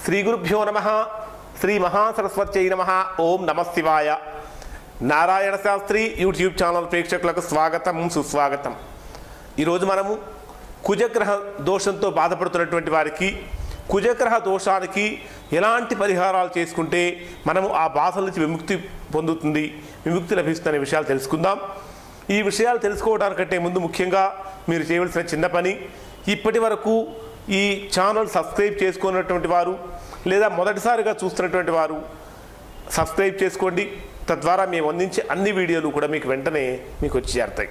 శ్రీ గురుభ్యో నమ శ్రీ మహాసరస్వత్యై నమ ఓం నమ శివాయ నారాయణ శాస్త్రి యూట్యూబ్ ఛానల్ ప్రేక్షకులకు స్వాగతం సుస్వాగతం ఈరోజు మనము కుజగ్రహ దోషంతో బాధపడుతున్నటువంటి వారికి కుజగ్రహ దోషానికి ఎలాంటి పరిహారాలు చేసుకుంటే మనము ఆ బాధల నుంచి విముక్తి పొందుతుంది విముక్తి లభిస్తుందనే విషయాలు తెలుసుకుందాం ఈ విషయాలు తెలుసుకోవడానికంటే ముందు ముఖ్యంగా మీరు చేయవలసిన చిన్న పని ఇప్పటి వరకు ఈ ఛానల్ సబ్స్క్రైబ్ చేసుకున్నటువంటి వారు లేదా మొదటిసారిగా చూస్తున్నటువంటి వారు సబ్స్క్రైబ్ చేసుకోండి తద్వారా మేము అందించే అన్ని వీడియోలు కూడా మీకు వెంటనే మీకు వచ్చి చేరతాయి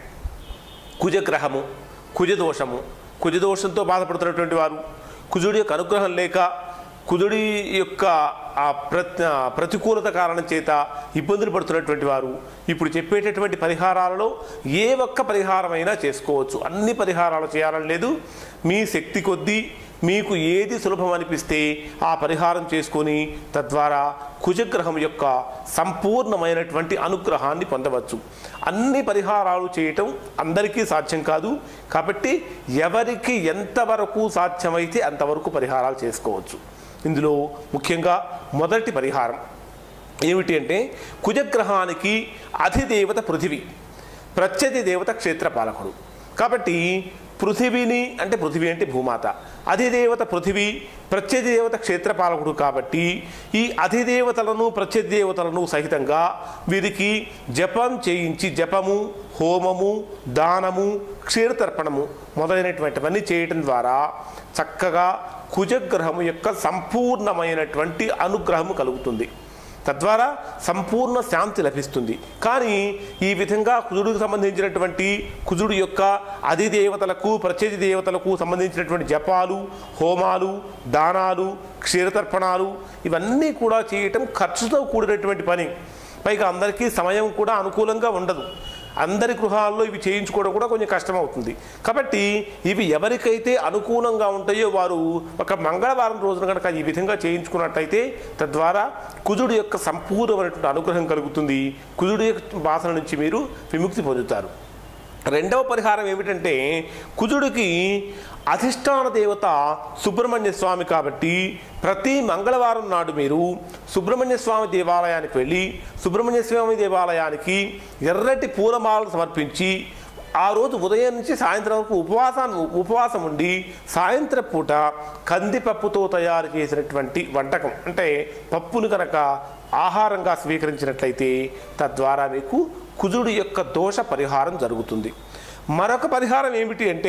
కుజగ్రహము కుజదోషము కుజదోషంతో బాధపడుతున్నటువంటి వారు కుజుడి యొక్క అనుగ్రహం లేక కుజుడి యొక్క ఆ ప్రతి ప్రతికూలత కారణం చేత ఇబ్బందులు పడుతున్నటువంటి వారు ఇప్పుడు చెప్పేటటువంటి పరిహారాలలో ఏ ఒక్క పరిహారమైనా చేసుకోవచ్చు అన్ని పరిహారాలు చేయాలని లేదు మీ శక్తి కొద్దీ మీకు ఏది సులభం అనిపిస్తే ఆ పరిహారం చేసుకొని తద్వారా కుజగ్రహం యొక్క సంపూర్ణమైనటువంటి అనుగ్రహాన్ని పొందవచ్చు అన్ని పరిహారాలు చేయటం అందరికీ సాధ్యం కాదు కాబట్టి ఎవరికి ఎంతవరకు సాధ్యమైతే అంతవరకు పరిహారాలు చేసుకోవచ్చు ఇందులో ముఖ్యంగా మొదటి పరిహారం ఏమిటి అంటే కుజగ్రహానికి అధిదేవత పృథివీ ప్రత్యధి దేవత క్షేత్రపాలకుడు కాబట్టి పృథివీని అంటే పృథివీ అంటే భూమాత అధిదేవత పృథివీ ప్రత్యధి దేవత క్షేత్రపాలకుడు కాబట్టి ఈ అధిదేవతలను ప్రత్యధి దేవతలను సహితంగా వీరికి జపం చేయించి జపము హోమము దానము క్షీరతర్పణము మొదలైనటువంటివన్నీ చేయటం ద్వారా చక్కగా కుజగ్రహము యొక్క సంపూర్ణమైనటువంటి అనుగ్రహము కలుగుతుంది తద్వారా సంపూర్ణ శాంతి లభిస్తుంది కానీ ఈ విధంగా కుజుడికి సంబంధించినటువంటి కుజుడు యొక్క అధిదేవతలకు ప్రత్యధి దేవతలకు సంబంధించినటువంటి జపాలు హోమాలు దానాలు క్షీరతర్పణాలు ఇవన్నీ కూడా చేయటం ఖర్చుతో కూడినటువంటి పని పైగా అందరికీ సమయం కూడా అనుకూలంగా ఉండదు అందరి గృహాల్లో ఇవి చేయించుకోవడం కూడా కొంచెం కష్టమవుతుంది కాబట్టి ఇవి ఎవరికైతే అనుకూలంగా ఉంటాయో వారు ఒక మంగళవారం రోజున కనుక ఈ విధంగా చేయించుకున్నట్టయితే తద్వారా కుజుడు యొక్క సంపూర్ణమైనటువంటి అనుగ్రహం కలుగుతుంది కుజుడు యొక్క బాధల నుంచి మీరు విముక్తి పొందుతారు రెండవ పరిహారం ఏమిటంటే కుజుడికి అధిష్టాన దేవత సుబ్రహ్మణ్య స్వామి కాబట్టి ప్రతి మంగళవారం నాడు మీరు సుబ్రహ్మణ్య స్వామి దేవాలయానికి వెళ్ళి సుబ్రహ్మణ్య స్వామి దేవాలయానికి ఎర్రటి పూలమాలను సమర్పించి ఆ రోజు ఉదయం నుంచి సాయంత్రం వరకు ఉపవాసాన్ని ఉపవాసం ఉండి సాయంత్రం పూట కందిపప్పుతో తయారు చేసినటువంటి వంటకం అంటే పప్పును కనుక ఆహారంగా స్వీకరించినట్లయితే తద్వారా మీకు కుజుడి యొక్క దోష పరిహారం జరుగుతుంది మరొక పరిహారం ఏమిటి అంటే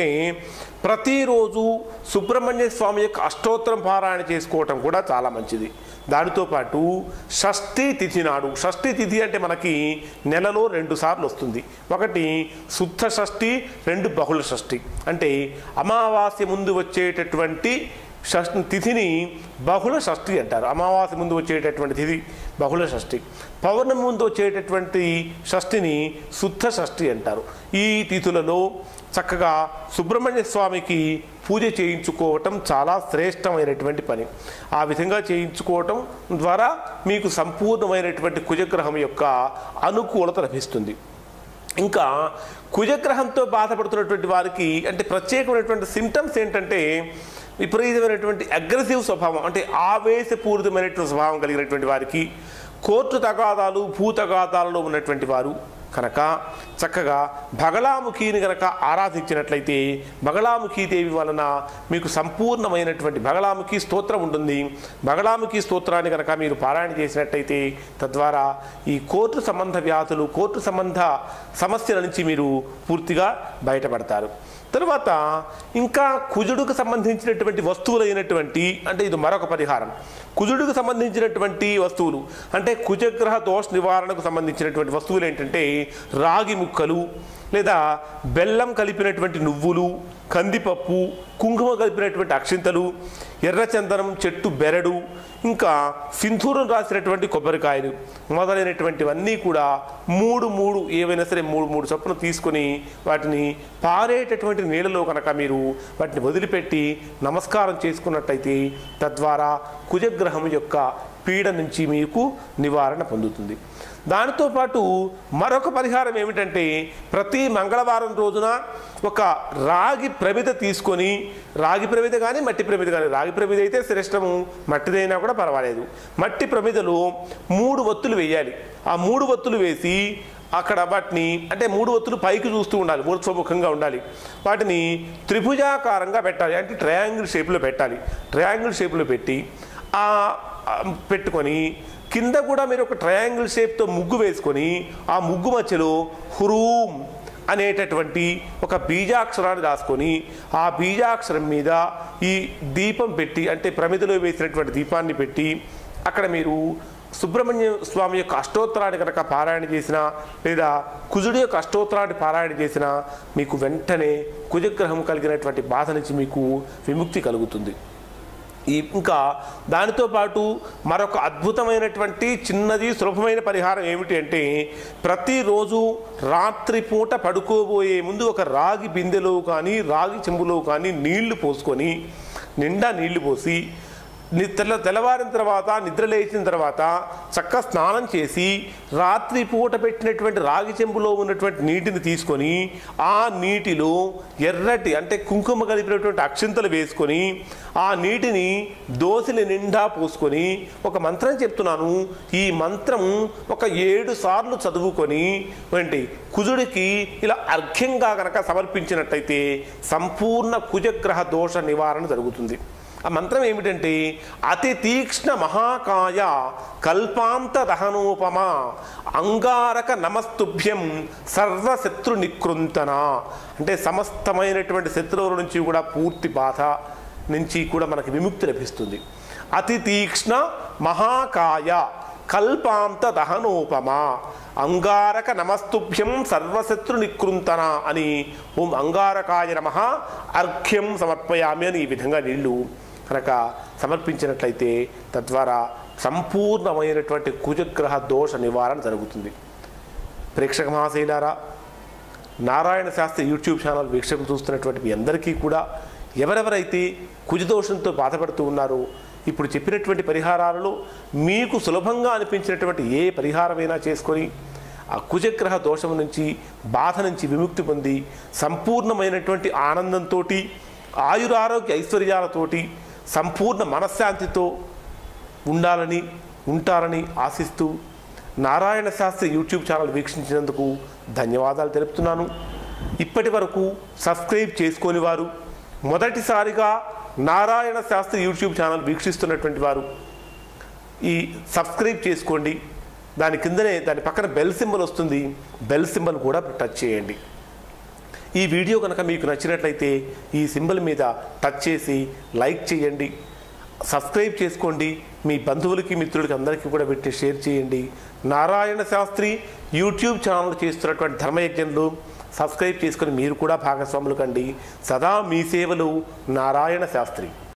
ప్రతిరోజు సుబ్రహ్మణ్య స్వామి యొక్క అష్టోత్తరం పారాయణ చేసుకోవటం కూడా చాలా మంచిది దానితో పాటు షష్ఠి తిథి నాడు షష్ఠి తిథి అంటే మనకి నెలలో రెండు సార్లు వస్తుంది ఒకటి శుద్ధ షష్ఠి రెండు బహుళ షష్ఠి అంటే అమావాస్య ముందు వచ్చేటటువంటి షష్ఠి తిథిని బహుళ షష్ఠి అంటారు అమావాస్య ముందు వచ్చేటటువంటి తిథి బహుళ షష్ఠి పౌర్ణమి ముందు వచ్చేటటువంటి షష్ఠిని శుద్ధ షష్ఠి అంటారు ఈ తిథులలో చక్కగా సుబ్రహ్మణ్య స్వామికి పూజ చేయించుకోవటం చాలా శ్రేష్టమైనటువంటి పని ఆ విధంగా చేయించుకోవటం ద్వారా మీకు సంపూర్ణమైనటువంటి కుజగ్రహం యొక్క అనుకూలత లభిస్తుంది ఇంకా కుజగ్రహంతో బాధపడుతున్నటువంటి వారికి అంటే ప్రత్యేకమైనటువంటి సిమ్టమ్స్ ఏంటంటే విపరీతమైనటువంటి అగ్రెసివ్ స్వభావం అంటే ఆవేశపూరితమైనటువంటి స్వభావం కలిగినటువంటి వారికి కోర్టు తగాదాలు భూ తగాదాలలో ఉన్నటువంటి వారు కనుక చక్కగా బగళాముఖిని కనుక ఆరాధించినట్లయితే బగళాముఖి దేవి వలన మీకు సంపూర్ణమైనటువంటి బగళాముఖి స్తోత్రం ఉంటుంది బగళాముఖి స్తోత్రాన్ని కనుక మీరు పారాయణ చేసినట్టయితే తద్వారా ఈ కోర్టు సంబంధ వ్యాధులు కోర్టు సంబంధ సమస్యల నుంచి మీరు పూర్తిగా బయటపడతారు తరువాత ఇంకా కుజుడుకు సంబంధించినటువంటి వస్తువులైనటువంటి అంటే ఇది మరొక పరిహారం కుజుడికి సంబంధించినటువంటి వస్తువులు అంటే కుజగ్రహ దోష నివారణకు సంబంధించినటువంటి వస్తువులు ఏంటంటే రాగి ముక్కలు లేదా బెల్లం కలిపినటువంటి నువ్వులు కందిపప్పు కుంకుమ కలిపినటువంటి అక్షింతలు ఎర్రచందనం చెట్టు బెరడు ఇంకా సింధూరం రాసినటువంటి కొబ్బరికాయలు మొదలైనటువంటివన్నీ కూడా మూడు మూడు ఏవైనా సరే మూడు మూడు చొప్పున తీసుకొని వాటిని పారేటటువంటి నీళ్ళలో కనుక మీరు వాటిని వదిలిపెట్టి నమస్కారం చేసుకున్నట్టయితే తద్వారా కుజగ్రహం యొక్క పీడ నుంచి మీకు నివారణ పొందుతుంది దానితో పాటు మరొక పరిహారం ఏమిటంటే ప్రతి మంగళవారం రోజున ఒక రాగి ప్రమిద తీసుకొని రాగి ప్రమిద కానీ మట్టి ప్రమిద కానీ రాగి ప్రమిద అయితే శ్రేష్టము మట్టిదైనా కూడా పర్వాలేదు మట్టి ప్రమిదలో మూడు ఒత్తులు వేయాలి ఆ మూడు ఒత్తులు వేసి అక్కడ వాటిని అంటే మూడు ఒత్తులు పైకి చూస్తూ ఉండాలి ఊర్ధ్వముఖంగా ఉండాలి వాటిని త్రిభుజాకారంగా పెట్టాలి అంటే ట్రయాంగిల్ షేప్లో పెట్టాలి ట్రయాంగిల్ షేప్లో పెట్టి ఆ ఆ పెట్టుకొని కింద కూడా మీరు ఒక ట్రయాంగిల్ షేప్తో ముగ్గు వేసుకొని ఆ ముగ్గు మధ్యలో హురూం అనేటటువంటి ఒక బీజాక్షరాన్ని రాసుకొని ఆ బీజాక్షరం మీద ఈ దీపం పెట్టి అంటే ప్రమిదలో వేసినటువంటి దీపాన్ని పెట్టి అక్కడ మీరు సుబ్రహ్మణ్య స్వామి యొక్క అష్టోత్తరాన్ని కనుక పారాయణ చేసినా లేదా కుజుడి యొక్క అష్టోత్తరాన్ని పారాయణ చేసినా మీకు వెంటనే కుజగ్రహం కలిగినటువంటి బాధ నుంచి మీకు విముక్తి కలుగుతుంది ఈ ఇంకా దానితో పాటు మరొక అద్భుతమైనటువంటి చిన్నది సులభమైన పరిహారం ఏమిటి అంటే ప్రతిరోజు రాత్రిపూట పడుకోబోయే ముందు ఒక రాగి బిందెలో కానీ రాగి చెంబులో కానీ నీళ్లు పోసుకొని నిండా నీళ్లు పోసి ని- తెల్ల తెల్లవారిన తర్వాత నిద్ర లేచిన తర్వాత చక్క స్నానం చేసి రాత్రి పూట పెట్టినటువంటి రాగి చెంబులో ఉన్నటువంటి నీటిని తీసుకొని ఆ నీటిలో ఎర్రటి అంటే కుంకుమ కలిపినటువంటి అక్షింతలు వేసుకొని ఆ నీటిని దోసిలి నిండా పోసుకొని ఒక మంత్రం చెప్తున్నాను ఈ మంత్రం ఒక ఏడు సార్లు చదువుకొని ఏంటి కుజుడికి ఇలా అర్ఘ్యంగా కనుక సమర్పించినట్టయితే సంపూర్ణ కుజగ్రహ దోష నివారణ జరుగుతుంది ఆ మంత్రం ఏమిటంటే అతి తీక్ష్ణ మహాకాయ కల్పాంత దహనోపమ అంగారక నమస్తుభ్యం సర్వశత్రు నికృంతన అంటే సమస్తమైనటువంటి శత్రువుల నుంచి కూడా పూర్తి బాధ నుంచి కూడా మనకి విముక్తి లభిస్తుంది అతి తీక్ష్ణ మహాకాయ కల్పాంత దహనోపమ అంగారక నమస్తుభ్యం సర్వశత్రు నికృంతన అని ఓం అంగారకాయ నమ అర్ఘ్యం సమర్పయామి అని ఈ విధంగా నీళ్లు కనుక సమర్పించినట్లయితే తద్వారా సంపూర్ణమైనటువంటి కుజగ్రహ దోష నివారణ జరుగుతుంది ప్రేక్షక మహాశైలారా నారాయణ శాస్త్రి యూట్యూబ్ ఛానల్ వీక్షకులు చూస్తున్నటువంటి మీ అందరికీ కూడా ఎవరెవరైతే కుజదోషంతో బాధపడుతూ ఉన్నారో ఇప్పుడు చెప్పినటువంటి పరిహారాలలో మీకు సులభంగా అనిపించినటువంటి ఏ పరిహారమైనా చేసుకొని ఆ కుజగ్రహ దోషం నుంచి బాధ నుంచి విముక్తి పొంది సంపూర్ణమైనటువంటి ఆనందంతో ఆయురారోగ్య ఐశ్వర్యాలతోటి సంపూర్ణ మనశ్శాంతితో ఉండాలని ఉంటారని ఆశిస్తూ నారాయణ శాస్త్రి యూట్యూబ్ ఛానల్ వీక్షించినందుకు ధన్యవాదాలు తెలుపుతున్నాను ఇప్పటి వరకు సబ్స్క్రైబ్ చేసుకోని వారు మొదటిసారిగా నారాయణ శాస్త్రి యూట్యూబ్ ఛానల్ వీక్షిస్తున్నటువంటి వారు ఈ సబ్స్క్రైబ్ చేసుకోండి దాని కిందనే దాని పక్కన బెల్ సింబల్ వస్తుంది బెల్ సింబల్ కూడా టచ్ చేయండి ఈ వీడియో కనుక మీకు నచ్చినట్లయితే ఈ సింబల్ మీద టచ్ చేసి లైక్ చేయండి సబ్స్క్రైబ్ చేసుకోండి మీ బంధువులకి మిత్రులకి అందరికీ కూడా పెట్టి షేర్ చేయండి నారాయణ శాస్త్రి యూట్యూబ్ ఛానల్ చేస్తున్నటువంటి ధర్మయజ్ఞంలో సబ్స్క్రైబ్ చేసుకొని మీరు కూడా భాగస్వాములు కండి సదా మీ సేవలు నారాయణ శాస్త్రి